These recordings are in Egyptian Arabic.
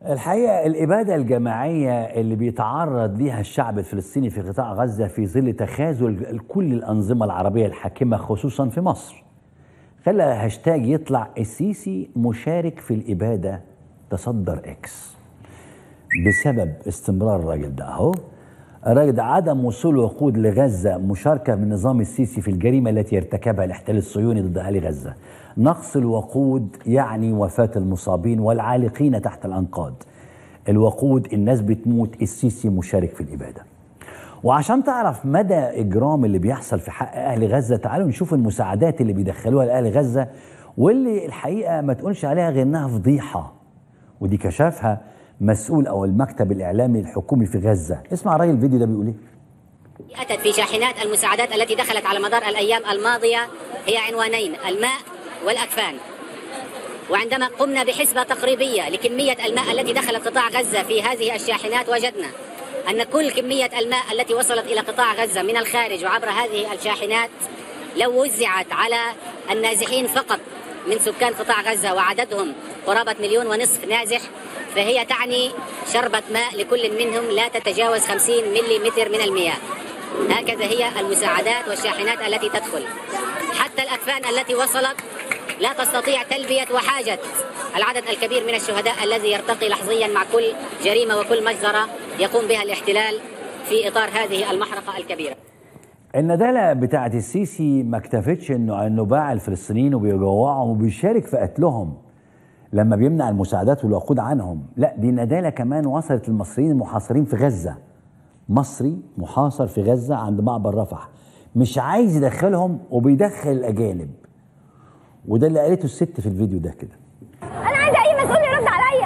الحقيقة الإبادة الجماعية اللي بيتعرض ليها الشعب الفلسطيني في قطاع غزة في ظل تخاذل كل الأنظمة العربية الحاكمة خصوصا في مصر خلى هاشتاج يطلع السيسي مشارك في الإبادة تصدر إكس بسبب استمرار الراجل ده أهو الراجل ده عدم وصول وقود لغزة مشاركة من نظام السيسي في الجريمة التي ارتكبها الاحتلال الصهيوني ضد أهل غزة نقص الوقود يعني وفاة المصابين والعالقين تحت الأنقاض الوقود الناس بتموت السيسي مشارك في الإبادة وعشان تعرف مدى إجرام اللي بيحصل في حق أهل غزة تعالوا نشوف المساعدات اللي بيدخلوها لأهل غزة واللي الحقيقة ما تقولش عليها غير إنها فضيحة ودي كشفها مسؤول أو المكتب الإعلامي الحكومي في غزة اسمع الراجل الفيديو ده بيقول إيه أتت في شاحنات المساعدات التي دخلت على مدار الأيام الماضية هي عنوانين الماء والأكفان وعندما قمنا بحسبة تقريبية لكمية الماء التي دخلت قطاع غزة في هذه الشاحنات وجدنا أن كل كمية الماء التي وصلت إلى قطاع غزة من الخارج وعبر هذه الشاحنات لو وزعت على النازحين فقط من سكان قطاع غزة وعددهم قرابة مليون ونصف نازح فهي تعني شربة ماء لكل منهم لا تتجاوز 50 ملي من المياه هكذا هي المساعدات والشاحنات التي تدخل حتى الأكفان التي وصلت لا تستطيع تلبية وحاجة العدد الكبير من الشهداء الذي يرتقي لحظيا مع كل جريمة وكل مجزرة يقوم بها الاحتلال في إطار هذه المحرقة الكبيرة الندالة بتاعت السيسي ما اكتفتش انه انه باع الفلسطينيين وبيجوعهم وبيشارك في قتلهم لما بيمنع المساعدات والوقود عنهم لا دي ندالة كمان وصلت للمصريين المحاصرين في غزة مصري محاصر في غزة عند معبر رفح مش عايز يدخلهم وبيدخل الأجانب وده اللي قالته الست في الفيديو ده كده انا عايزه اي مسؤول يرد عليا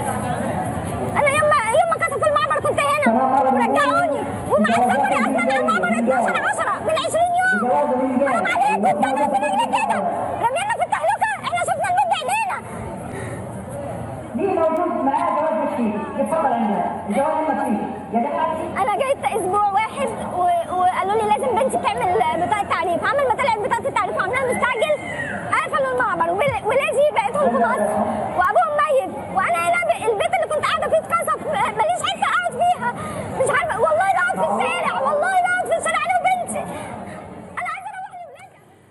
انا يوم ما يوم ما كسرت المعبر كنت هنا ورجعوني ومع سفري اصلا على المعبر 12 10 من 20 يوم حرام عليك كنت انا في رجلي كده رمينا في التهلكه احنا شفنا الموت بعينينا مين موجود معاه جواز مكتوب اتفضل عندنا الجواز مكتوب يا جماعه انا جيت